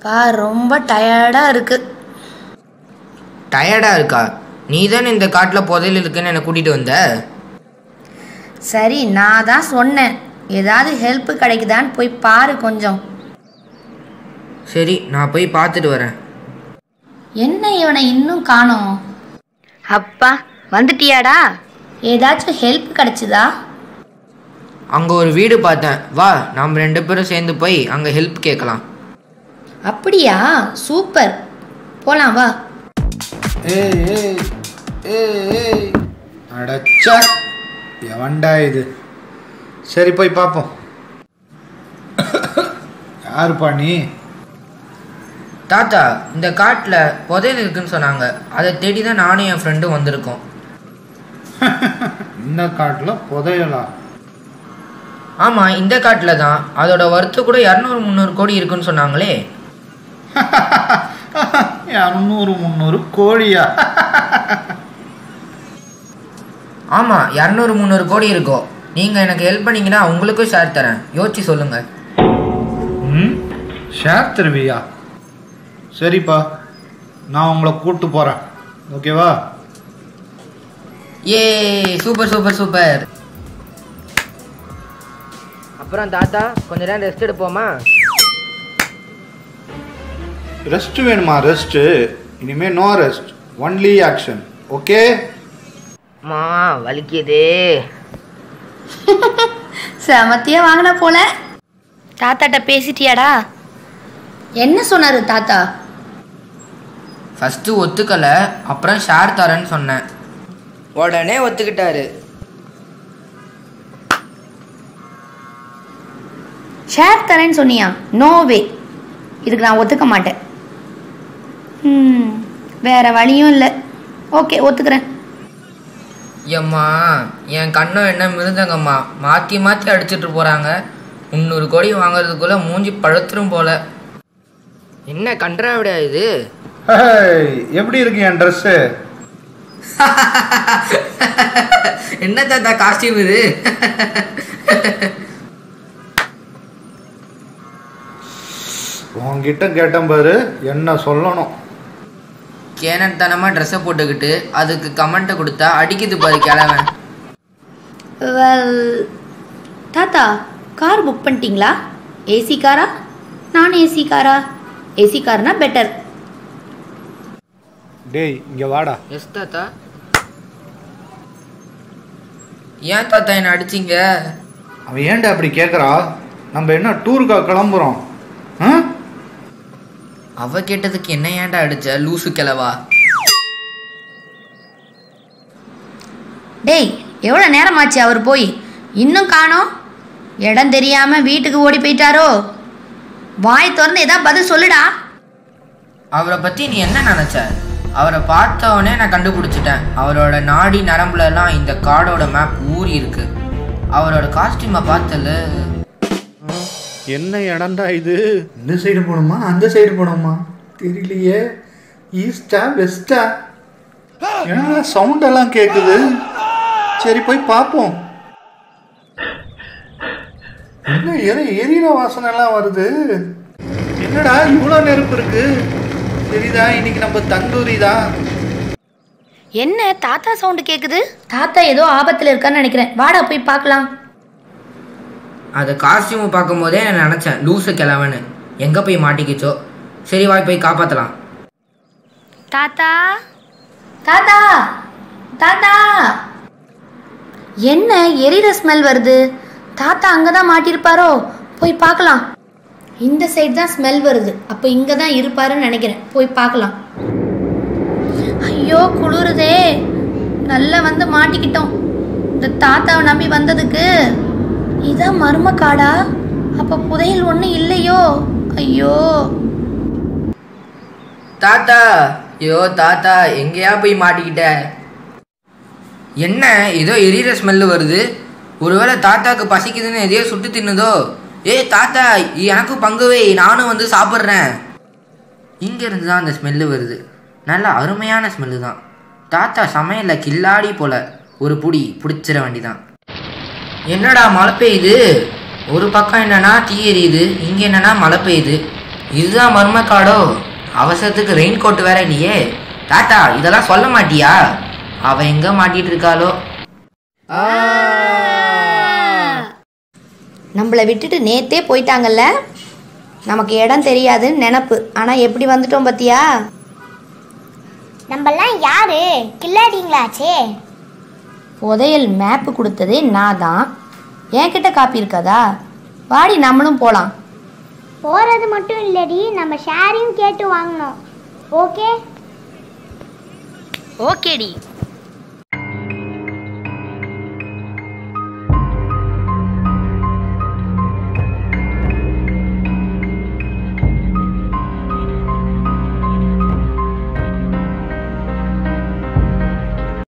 பா ரொம்ப டயர்டாக இருக்கு டயர்டாக இருக்கா நீ தானே இந்த காட்டில் புதையல் இருக்குன்னு என்னை கூட்டிகிட்டு வந்த சரி நான் தான் சொன்னேன் ஏதாவது ஹெல்ப் கிடைக்குதான்னு போய் பாரு கொஞ்சம் சரி நான் போய் பார்த்துட்டு வரேன் என்ன இவனை இன்னும் காணோம் அப்பா வந்துட்டியாடா ஏதாச்சும் ஹெல்ப் கிடைச்சுதா அங்கே ஒரு வீடு பார்த்தேன் வா நாம் ரெண்டு பேரும் சேர்ந்து போய் அங்கே ஹெல்ப் கேட்கலாம் அப்படியா சூப்பர் போலாம் வா ஏய் ஏய் ஏய் ஏய் அடச்சா எவன்டா இது சரி போய் பார்ப்போம் யாருப்பா நீ தாத்தா இந்த காட்டில் புதையல் இருக்குன்னு சொன்னாங்க அதை தேடி தான் நானும் என் ஃப்ரெண்டும் வந்திருக்கோம் இந்த காட்டில் புதையலா ஆமாம் இந்த காட்டில் தான் அதோட வறுத்து கூட இரநூறு முந்நூறு கோடி இருக்குன்னு சொன்னாங்களே இரநூறு முந்நூறு கோழியா ஆமாம் இரநூறு முந்நூறு கோடி இருக்கும் நீங்கள் எனக்கு ஹெல்ப் பண்ணீங்கன்னா உங்களுக்கும் ஷேர் தரேன் யோசிச்சு சொல்லுங்கள் ம் ஷேர் தருவியா சரிப்பா நான் உங்களை கூட்டு போகிறேன் ஓகேவா ஏ சூப்பர் சூப்பர் சூப்பர் அப்புறம் தாத்தா கொஞ்ச நேரம் ரெஸ்ட் எடுப்போமா ரெஸ்ட் வேணுமா ரெஸ்ட்டு இனிமே no rest only action okay மா வலிக்குதே செமத்தியா வாங்கின போல தாத்தாட்ட பேசிட்டியாடா என்ன சொன்னாரு தாத்தா ஃபஸ்ட்டு ஒத்துக்கலை அப்புறம் ஷேர் தரேன்னு சொன்னேன் உடனே ஒத்துக்கிட்டாரு ஷேர் தரேன்னு சொன்னியா நோ வே இதுக்கு நான் ஒத்துக்க மாட்டேன் ம் வேற வழியும் இல்லை ஓகே ஒத்துக்கிறேன் ஏம்மா என் கண்ணும் என்ன மிருந்தங்கம்மா மாற்றி மாற்றி அடிச்சிட்டு போகிறாங்க முந்நூறு கோடி வாங்குறதுக்குள்ளே மூஞ்சி பழுத்துரும் போல என்ன கன்றாவிடா இது ஹேய், எப்படி இருக்கு என் ட்ரெஸ்ஸு என்ன தாத்தா காஸ்டியூம் இது உன்கிட்ட கேட்டேன் பாரு என்ன சொல்லணும் கேனத்தனமாக ட்ரெஸ்ஸை போட்டுக்கிட்டு அதுக்கு கமெண்ட்டை கொடுத்தா அடிக்குது பாரு கிழவன் வெல் தாத்தா கார் புக் பண்ணிட்டீங்களா ஏசி காரா நான் ஏசி காரா ஏசி கார்னா பெட்டர் டேய் இங்கே வாடா எஸ் தாத்தா ஏன் தாத்தா என்ன அடிச்சிங்க அவன் ஏன்டா அப்படி கேட்குறா நம்ம என்ன டூருக்கா கிளம்புறோம் ஆ அவ கேட்டதுக்கு என்ன ஏன்டா அடிச்ச லூசு கிழவா டேய் எவ்வளோ நேரமாச்சு அவர் போய் இன்னும் காணோம் இடம் தெரியாம வீட்டுக்கு ஓடி போயிட்டாரோ வாய் திறந்து ஏதாவது பதில் சொல்லுடா அவரை பத்தி நீ என்ன நினைச்ச அவரை பார்த்தவொடனே நான் கண்டுபிடிச்சிட்டேன் அவரோட நாடி நரம்புல எல்லாம் இந்த காடோட மேப் ஊறி இருக்கு அவரோட காஸ்டியூமை பார்த்தல என்ன இடம்டா இது இந்த சைடு போகணுமா அந்த சைடு போகணுமா தெரியலையே ஈஸ்டா வெஸ்டா என்ன சவுண்ட் எல்லாம் கேட்குது சரி போய் பார்ப்போம் என்ன எரி எரியிற வாசனை எல்லாம் வருது என்னடா இவ்வளோ நெருப்பு இருக்கு சரிதா இன்னைக்கு நம்ம தந்தூரி தான் என்ன தாத்தா சவுண்டு கேட்குது தாத்தா ஏதோ ஆபத்தில் இருக்கான்னு நினைக்கிறேன் வாடா போய் பார்க்கலாம் அது காஸ்டியூமை பார்க்கும் போதே நான் நினச்சேன் லூசு கிழவன்னு எங்கே போய் மாட்டிக்கிச்சோ சரி வாய் போய் காப்பாற்றலாம் தாத்தா தாத்தா தாத்தா என்ன எரியிற ஸ்மெல் வருது தாத்தா அங்கே தான் மாட்டியிருப்பாரோ போய் பார்க்கலாம் இந்த சைடு தான் ஸ்மெல் வருது அப்போ இங்கே தான் இருப்பாருன்னு நினைக்கிறேன் போய் பார்க்கலாம் ஐயோ குளிருதே நல்லா வந்து மாட்டிக்கிட்டோம் இந்த தாத்தாவை நம்பி வந்ததுக்கு இதான் மர்ம காடா அப்போ புதையல் ஒன்றும் இல்லையோ ஐயோ தாத்தா ஐயோ தாத்தா எங்கேயா போய் மாட்டிக்கிட்ட என்ன ஏதோ எரியிற ஸ்மெல்லு வருது ஒருவேளை தாத்தாக்கு பசிக்குதுன்னு எதையோ சுட்டு தின்னுதோ ஏய் தாத்தா எனக்கும் பங்கு வை நானும் வந்து சாப்பிட்றேன் இங்கேருந்து தான் அந்த ஸ்மெல்லு வருது நல்ல அருமையான ஸ்மெல்லு தான் தாத்தா சமையலில் கில்லாடி போல ஒரு புடி பிடிச்சிட வேண்டிதான் என்னடா மழை பெய்யுது ஒரு பக்கம் என்னன்னா தீ எரியுது இங்கே என்னன்னா மழை பெய்யுது இதுதான் மர்ம காடோ அவசரத்துக்கு ரெயின் கோட் வேற இல்லையே தாத்தா இதெல்லாம் சொல்ல மாட்டியா அவ எங்க மாட்டிட்டு இருக்காளோ நம்மளை விட்டுட்டு நேத்தே போயிட்டாங்கல்ல நமக்கு இடம் தெரியாதுன்னு நினப்பு ஆனால் எப்படி வந்துட்டோம் பார்த்தியா நம்மெல்லாம் யாரு கில்லாடிங்களாச்சே புதையல் மேப்பு கொடுத்ததே நான் தான் என்கிட்ட காப்பி இருக்காதா வாடி நம்மளும் போகலாம் போறது மட்டும் இல்லடி நம்ம ஷேரையும் கேட்டு வாங்கணும் ஓகே ஓகேடி